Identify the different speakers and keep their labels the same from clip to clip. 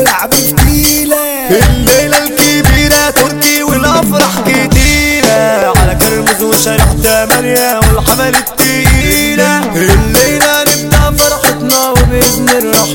Speaker 1: لعب فتيلة
Speaker 2: الليلة الكبيرة تركي والأفراح كتيرة على كرمز وشارع تمانية والحمل التقيلة الليلة نبدأ فرحتنا وبإذن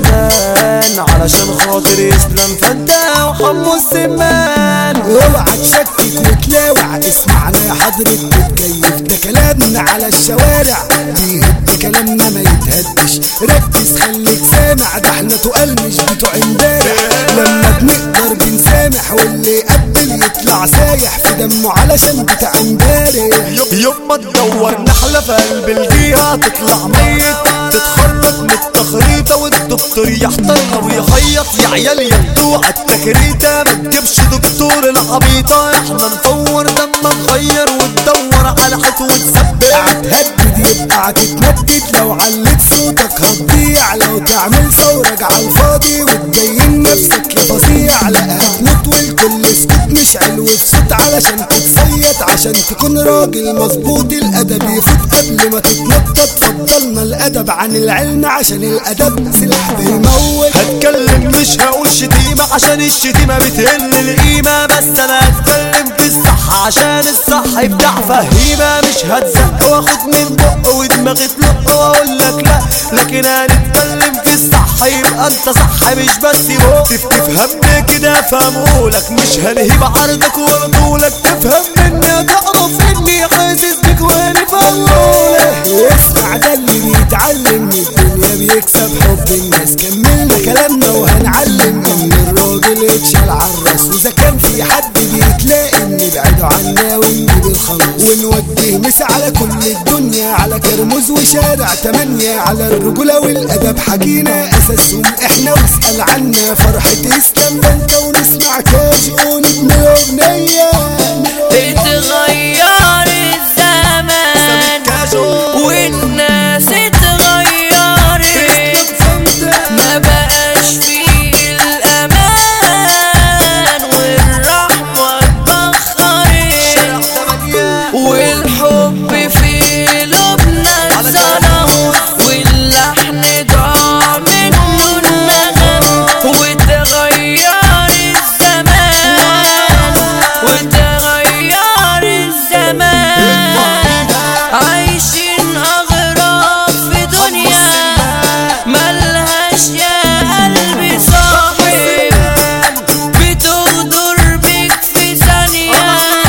Speaker 2: الرحمن علشان خاطر يسلم فانتا وحمو السمان
Speaker 1: اوعى تشكك وتلاوع اسمعنا يا حضرة تتكيف ده كلامنا على الشوارع بيهد كلامنا ما يتهدش ركز خليك سامع ده احنا تقال مش بتوع امبارح لما بنقدر بنسامح واللي يقبل يطلع سايح في دمه علشان بتاع امبارح
Speaker 2: يوم ما تدور نحلة في قلب الجيهة تطلع ميت تتخرج من التخريطة والدكتور يحترها ويخيط يا عيال يدوا على التكريتة ما تجيبش دكتور العبيطة احنا نطور لما نغير وتدور على حيط وتثبت
Speaker 1: هتهدد يبقى هتتندد لو عليت صوتك هتضيع لو تعمل ثورة على الفاضي وتبين نفسك يا فظيع لا هتموت والكل سكوت مش علو الصوت علشان تتصيد عشان تكون راجل مظبوط الادب يفوت قبل ما تتنطط فضلنا الادب عن العلم عشان الادب سلاح بيموت
Speaker 2: هتكلم مش هقول شتيمة عشان الشتيمة بتقل القيمة بس انا هتكلم في الصح عشان الصح بتاع فهيمة مش هتزق واخد من بق ودماغي تلق واقول لك لا لكن هنتكلم في الصح يبقى انت صح مش بس بق تف- تفهمني كده فهمهولك مش هنهيب عرضك وردولك تفهم مني تعرف اني حاسس بك وانا فهمولك
Speaker 1: اسمع ده اللي بيتعلم من الدنيا بيكسب حب الناس كملنا كلامنا وهنعلم ان الراجل يتشال عالراس واذا كان في حد بيتلاقي نبعده عنا ونجيب الخلاص ونوجه مس على كل الدنيا على كرموز وشارع تمانية على الرجولة والادب حكينا اساسهم احنا واسأل عنا فرحة اسلام ده انت ونسمع كاش ونبني اغنية
Speaker 3: اتغير الزمان والناس اتغيرت ما بقاش فيه الامان والرحمة اتبخرت والحب في قلوبنا اتظلم واللحن ضاع منه النغم وتغير الزمان وتغير الزمان عايشين أغراب في دنيا ملهاش يا قلبي صاحب بتغدر بيك في ثانية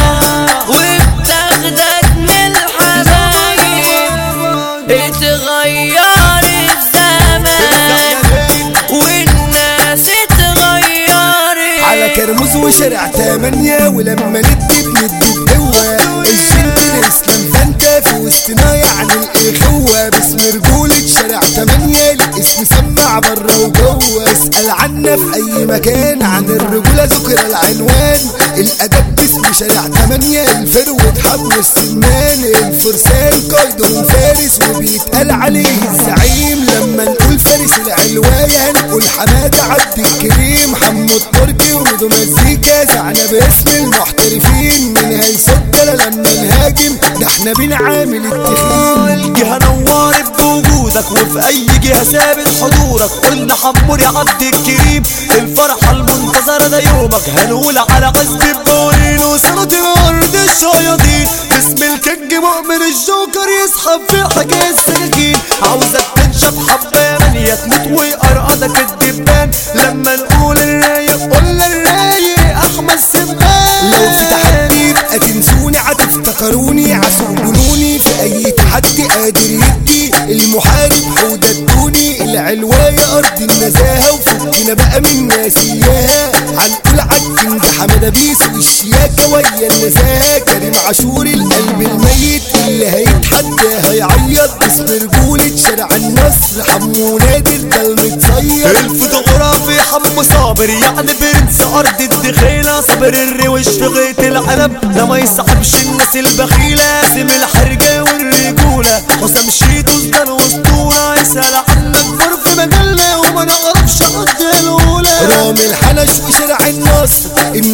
Speaker 3: وبتاخدك من الحبايب اتغير الزمان والناس اتغيرت
Speaker 1: على كرموز وشارع تمانية ولما ندي بندي بقوة الجنت الاسلام فانت في وسطنا يعني الاخوة باسم رجولة شارع تمانية الاسم سمع بره وجوه اسأل عنا في اي مكان عن الرجولة ذكر العنوان الادب باسم شارع تمانية الفروة حبل السمان الفرسان قايدهم فارس وبيتقال عليه الزعيم لما نقول فارس العلواية هنقول حمادة عبد الكريم حمو التركي وميدو مزيكا زعنا باسم المحترفين من هيصدر لما نهاجم ده احنا بنعامل التخين
Speaker 2: الجهة نورت بوجودك وفي أي جهة ثابت حضورك قلنا حمور يا عبد الكريم الفرحة المنتظرة ده يومك هنقول على عزب البورين وسنة الأرض الشياطين باسم الكينج مؤمن الجوكر يسحب في حكاية السكاكين عاوزك تنشف حبة مالية تموت ويقرقدك الدبان لما نقول الرايق قلنا الرايق أحمد سمان
Speaker 1: لو في تحدي يبقى تنسوني هتفتكروني عسوا جنوني في اي تحدي قادر يدي المحارب حودة الدوني العلواية ارض النزاهة وفكنا بقى من ناسياها هنقول عالكنج حمادة بيس والشياكة ويا النزاهة كريم عاشور القلب الميت اللي هيتحدى هيعيط باسم رجولة شارع النصر حمو نادر ده المتصير
Speaker 2: الفوتوغرافي حمو صابر يعني برنس ارض الدخيلة صابر الروش في غيط العلم ده ما يصاحبش الناس البخيلة سم الحرجة والرجولة حسام شيتوس ده الاسطورة يسأل عن اكبر في مجالنا وما نعرفش قد الاولى
Speaker 1: رامي الحنش وشارع النصر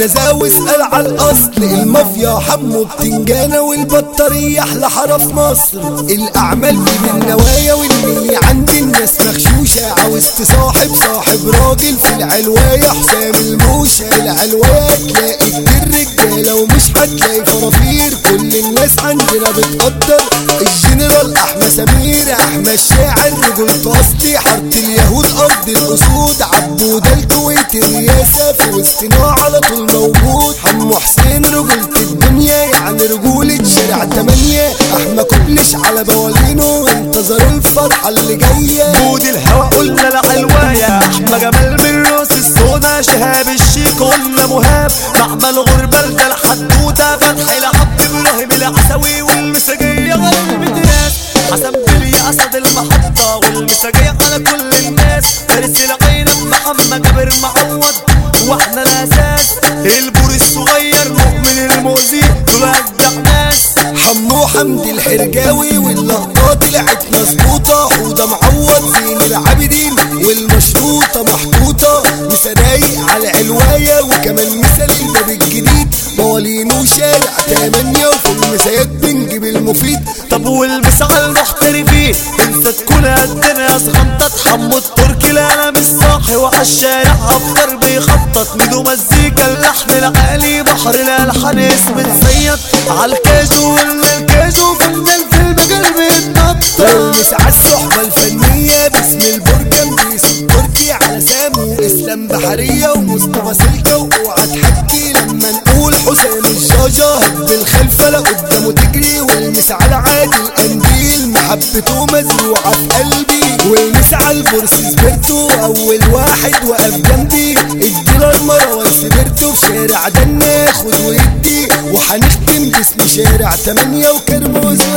Speaker 1: النزاوي اسأل على الأصل المافيا حمو بتنجانة والبطارية أحلى حارة في مصر الأعمال دي بالنوايا والنية عند الناس مغشوشة عاوز تصاحب صاحب راجل في العلواية حسام الموشة العلواية تلاقي كتير رجالة ومش هتلاقي فرافير كل الناس عندنا بتقدر الجنرال أحمد سمير أحمد شاعر رجولته أصلي حارة اليهود أرض الأسود عبودة الكويت الرياسة في وسطنا على طول موجود حمو حسين رجولة الدنيا يعني رجولة شارع تمانية أحمد كوبلش على بوالينه انتظروا الفرحة اللي جاية
Speaker 2: بود الهوى قلنا العلواية احمى جمال من راس السودا شهاب الشيك قلنا مهاب معمل غربة ده الحدوتة فتحي لعبد ابراهيم العسوي والمساجية غرب الناس حسن بلي اسد المحطة والمساجية على كل الناس فارس العين محمد جابر معوض واحنا الاساس البور الصغير مؤمن المؤذي دول اجدع ناس
Speaker 1: حمو حمدي الحرجاوي واللقطات طلعت مظبوطة حوضة معوض زين العابدين والمشروطة محطوطة مسرايق على علواية وكمان مثل الباب الجديد موالين وشارع تمانية وفي المسايات بنجيب المفيد
Speaker 2: طب والبس على المحترفين انت تكون قدنا يا صغنطة حمو التركي لا انا مش صاحي وعالشارع افكر بيخطط ميدو مزيكا اللحن العالي بحر الالحان اسم نسيط عالكاجو ولا الكاجو فنان في المجال بيتنطط
Speaker 1: والمس على الصحبة الفنية باسم البرجم بيس التركي على سامو اسلام بحرية ومصطفى سلكة واوعى تحكي لما نقول حسام الجاجة هد الخلفة لا قدامه تجري والمس على عادل قنديل محبته مزروعة في قلبي والمس على البورس سبرتو اول واحد وقف جنبي الديلر مروان سبرتو في شارع ده ناخد ويدي وهنختم باسم شارع تمانية وكرموز